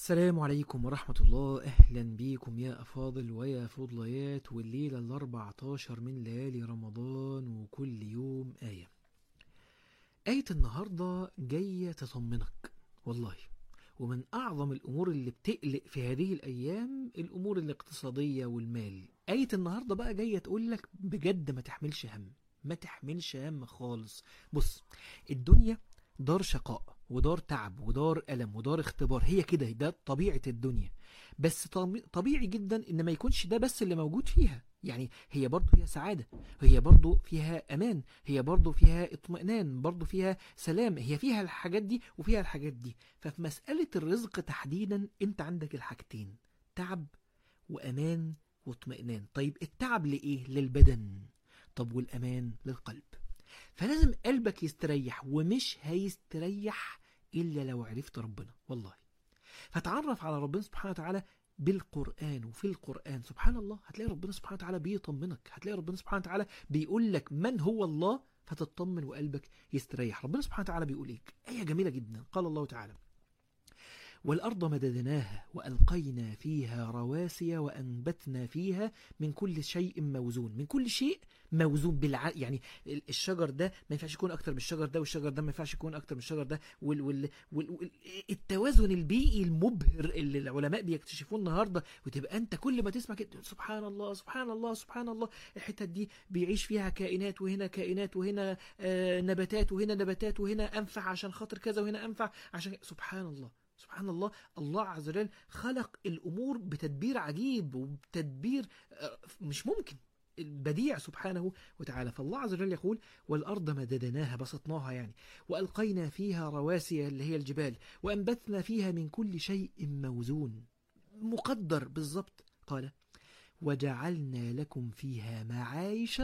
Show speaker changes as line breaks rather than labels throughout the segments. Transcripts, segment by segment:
السلام عليكم ورحمة الله أهلا بيكم يا أفاضل ويا فضليات والليلة الأربعتاشر من ليالي رمضان وكل يوم آية آية النهاردة جاية تطمنك والله ومن أعظم الأمور اللي بتقلق في هذه الأيام الأمور الاقتصادية والمال آية النهاردة بقى جاية تقولك بجد ما تحملش هم ما تحملش هم خالص بص الدنيا دار شقاء ودار تعب ودار ألم ودار اختبار هي كده ده طبيعة الدنيا بس طبي- طبيعي جدا ان ما يكونش ده بس اللي موجود فيها يعني هي برضو فيها سعادة هي برضو فيها أمان هي برضو فيها اطمئنان برضو فيها سلام هي فيها الحاجات دي وفيها الحاجات دي ففي مسألة الرزق تحديدا انت عندك الحاجتين تعب وأمان واطمئنان طيب التعب لإيه للبدن طب والأمان للقلب فلازم قلبك يستريح ومش هيستريح إلا لو عرفت ربنا والله فتعرف على ربنا سبحانه وتعالى بالقرآن وفي القرآن سبحان الله هتلاقي ربنا سبحانه وتعالى بيطمنك هتلاقي ربنا سبحانه وتعالى بيقول لك من هو الله فتطمن وقلبك يستريح ربنا سبحانه وتعالى بيقول ايه آية جميلة جدا قال الله تعالى والأرض مددناها وألقينا فيها رواسي وأنبتنا فيها من كل شيء موزون من كل شيء موزون بالع... يعني ال- الشجر ده ما ينفعش يكون أكتر من الشجر ده والشجر ده ما ينفعش يكون أكتر من الشجر ده وال... وال... وال... وال... التوازن البيئي المبهر اللي العلماء بيكتشفوه النهارده وتبقى أنت كل ما تسمع كده سبحان الله سبحان الله سبحان الله الحتت دي بيعيش فيها كائنات وهنا كائنات وهنا آه نباتات وهنا نباتات وهنا أنفع عشان خاطر كذا وهنا أنفع عشان سبحان الله سبحان الله الله عز وجل خلق الأمور بتدبير عجيب وبتدبير آه، مش ممكن البديع سبحانه وتعالى فالله عز وجل يقول والأرض مددناها بسطناها يعني وألقينا فيها رواسي اللي هي الجبال وأنبتنا فيها من كل شيء موزون مقدر بالضبط قال وجعلنا لكم فيها معايش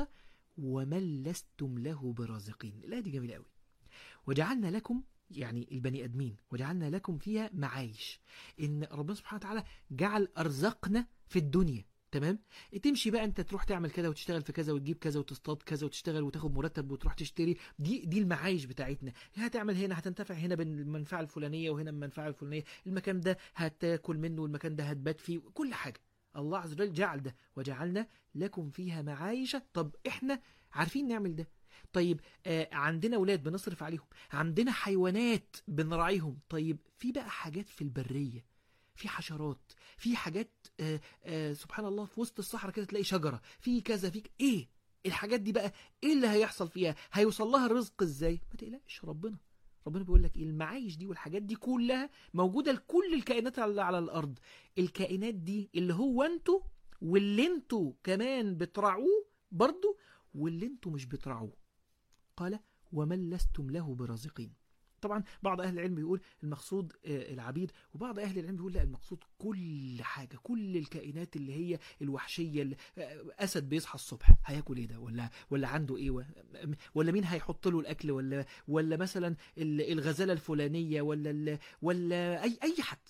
ومن لستم له برازقين الآية دي جميلة قوي وجعلنا لكم يعني البني ادمين وجعلنا لكم فيها معايش ان ربنا سبحانه وتعالى جعل ارزقنا في الدنيا تمام تمشي بقى انت تروح تعمل كذا وتشتغل في كذا وتجيب كذا وتصطاد كذا وتشتغل وتاخد مرتب وتروح تشتري دي دي المعايش بتاعتنا هتعمل هنا هتنتفع هنا بالمنفعه الفلانيه وهنا المنفعه الفلانيه المكان ده هتاكل منه والمكان ده هتبات فيه كل حاجه الله عز وجل جعل ده وجعلنا لكم فيها معايش طب احنا عارفين نعمل ده طيب آه عندنا ولاد بنصرف عليهم عندنا حيوانات بنراعيهم طيب في بقى حاجات في البرية في حشرات في حاجات آه آه سبحان الله في وسط الصحراء كده تلاقي شجرة في كذا في ك- ايه الحاجات دي بقى ايه اللي هيحصل فيها هيوصل لها الرزق ازاي ما تقلقش ربنا ربنا بيقول لك المعايش دي والحاجات دي كلها موجودة لكل الكائنات اللي على الأرض الكائنات دي اللي هو انتوا واللي انتوا كمان بتراعوه برضو واللي انتوا مش بتراعوه قال ومن لستم له برازقين طبعا بعض اهل العلم بيقول المقصود آه، العبيد وبعض اهل العلم بيقول لا المقصود كل حاجه كل الكائنات اللي هي الوحشيه اللي آه، اسد بيصحى الصبح هياكل ايه ده ولا ولا عنده ايه و- ولا مين هيحط له الاكل ولا ولا مثلا ال- الغزاله الفلانيه ولا ال- ولا اي اي حد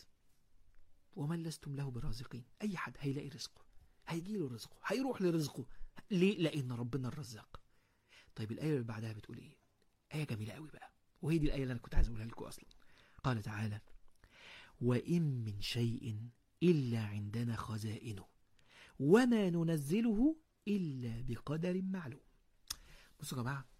ومن لستم له برازقين اي حد هيلاقي رزقه هيجي له رزقه هيروح لرزقه ليه لان ربنا الرزاق طيب الآية اللي بعدها بتقول إيه؟ آية جميلة قوي بقى وهي دي الآية اللي أنا كنت عايز أقولها لكم أصلا قال تعالى وإن من شيء إلا عندنا خزائنه وما ننزله إلا بقدر معلوم بصوا يا جماعة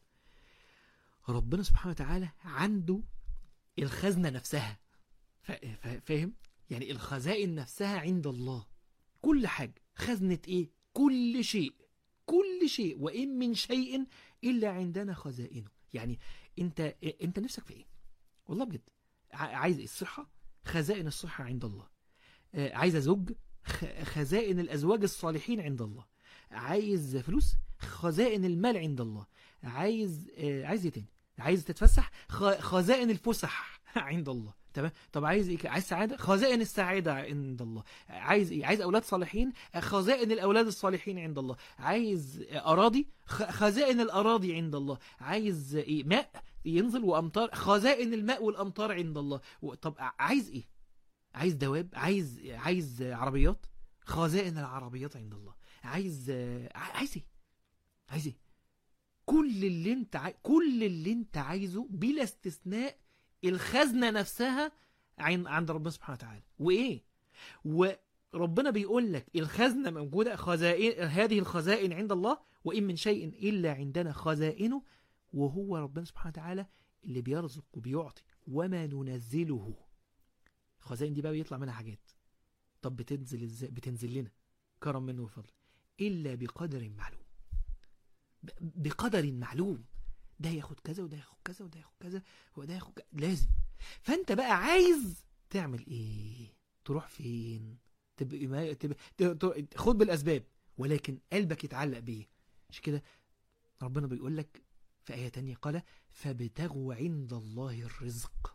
ربنا سبحانه وتعالى عنده الخزنة نفسها فا- فا- فاهم؟ يعني الخزائن نفسها عند الله كل حاجة خزنة إيه؟ كل شيء كل شيء وإن من شيء إلا عندنا خزائنه يعني أنت أنت نفسك في إيه؟ والله بجد ع- عايز إيه؟ الصحة خزائن الصحة عند الله آه، عايز زوج خ- خزائن الأزواج الصالحين عند الله عايز فلوس خزائن المال عند الله عايز آه، عايز ايه تاني عايز تتفسح خ- خزائن الفسح عند الله تمام طب عايز ايه عايز سعاده خزائن السعاده عند الله عايز ايه عايز اولاد صالحين خزائن الاولاد الصالحين عند الله عايز اراضي خ- خزائن الاراضي عند الله عايز ايه ماء ينزل وامطار خزائن الماء والامطار عند الله و- طب ع- عايز ايه عايز دواب عايز عايز عربيات خزائن العربيات عند الله عايز ع- عايز ايه عايز ايه كل اللي انت عاي... كل اللي انت عايزه بلا استثناء الخزنه نفسها عن- عند ربنا سبحانه وتعالى وايه وربنا بيقول لك الخزنه موجوده خزائن هذه الخزائن عند الله وان من شيء الا عندنا خزائنه وهو ربنا سبحانه وتعالى اللي بيرزق وبيعطي وما ننزله الخزائن دي بقى بيطلع منها حاجات طب بتنزل ازاي بتنزل لنا كرم منه وفضل الا بقدر معلوم ب- بقدر معلوم ده ياخد كذا وده ياخد كذا وده ياخد كذا وده ياخد كذا. لازم فانت بقى عايز تعمل ايه تروح فين تبقى ما تبقى ت- ت- خد بالاسباب ولكن قلبك يتعلق بيه مش كده ربنا بيقول لك في آية تانية قال فابتغوا عند الله الرزق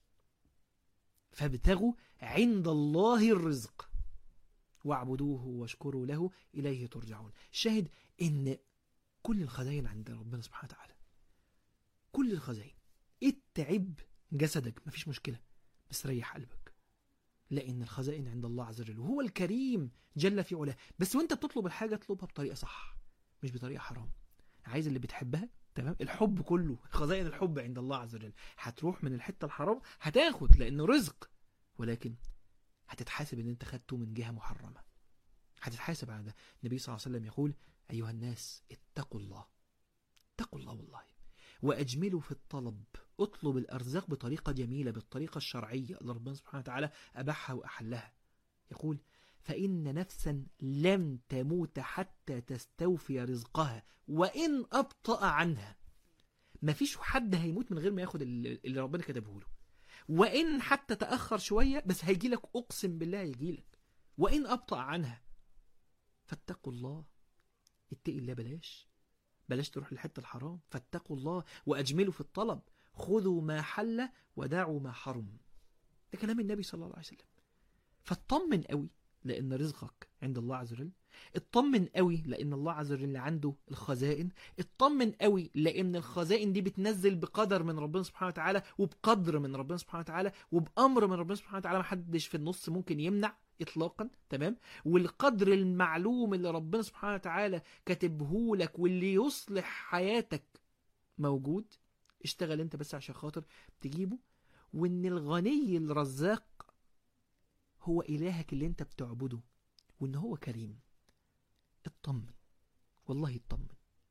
فابتغوا عند الله الرزق واعبدوه واشكروا له إليه ترجعون شاهد إن كل الخزائن عند ربنا سبحانه وتعالى كل الخزائن اتعب جسدك مفيش مشكلة بس ريح قلبك لأن الخزائن عند الله عز وجل وهو الكريم جل في علاه بس وانت بتطلب الحاجة اطلبها بطريقة صح مش بطريقة حرام عايز اللي بتحبها تمام الحب كله خزائن الحب عند الله عز وجل هتروح من الحتة الحرام هتاخد لأنه رزق ولكن هتتحاسب ان انت خدته من جهة محرمة هتتحاسب على ده النبي صلى الله عليه وسلم يقول أيها الناس اتقوا الله اتقوا الله والله وأجملوا في الطلب اطلب الأرزاق بطريقة جميلة بالطريقة الشرعية اللي ربنا سبحانه وتعالى أباحها وأحلها يقول فإن نفسا لم تموت حتى تستوفي رزقها وإن أبطأ عنها مفيش حد هيموت من غير ما ياخد اللي اللي ربنا كتبه له وإن حتى تأخر شوية بس هيجي لك أقسم بالله هيجي لك وإن أبطأ عنها فاتقوا الله اتقي الله بلاش بلاش تروح للحته الحرام فاتقوا الله واجملوا في الطلب خذوا ما حل ودعوا ما حرم ده كلام النبي صلى الله عليه وسلم فاطمن قوي لان رزقك عند الله عز وجل اطمن قوي لان الله عز وجل عنده الخزائن اطمن قوي لان الخزائن دي بتنزل بقدر من ربنا سبحانه وتعالى وبقدر من ربنا سبحانه وتعالى وبامر من ربنا سبحانه وتعالى محدش في النص ممكن يمنع اطلاقا تمام والقدر المعلوم اللي ربنا سبحانه وتعالى كاتبه لك واللي يصلح حياتك موجود اشتغل انت بس عشان خاطر تجيبه وان الغني الرزاق هو الهك اللي انت بتعبده وان هو كريم اطمن والله اطمن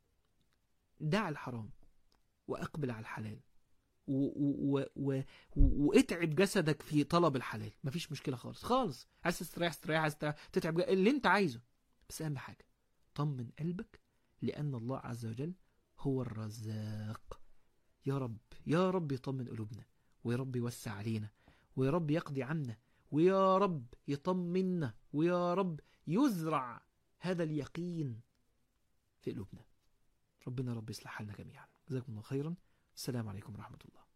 دع الحرام واقبل على الحلال و و و و واتعب جسدك في طلب الحلال مفيش مشكله خالص خالص عايز تستريح استريح عايز تستريح- تتعب ج- اللي انت عايزه بس اهم حاجه طمن قلبك لان الله عز وجل هو الرزاق يا رب يا رب يطمن قلوبنا ويا رب يوسع علينا ويا رب يقضي عنا ويا رب يطمنا ويا رب يزرع هذا اليقين في قلوبنا ربنا رب يصلح حالنا جميعا جزاكم الله خيرا السلام عليكم ورحمه الله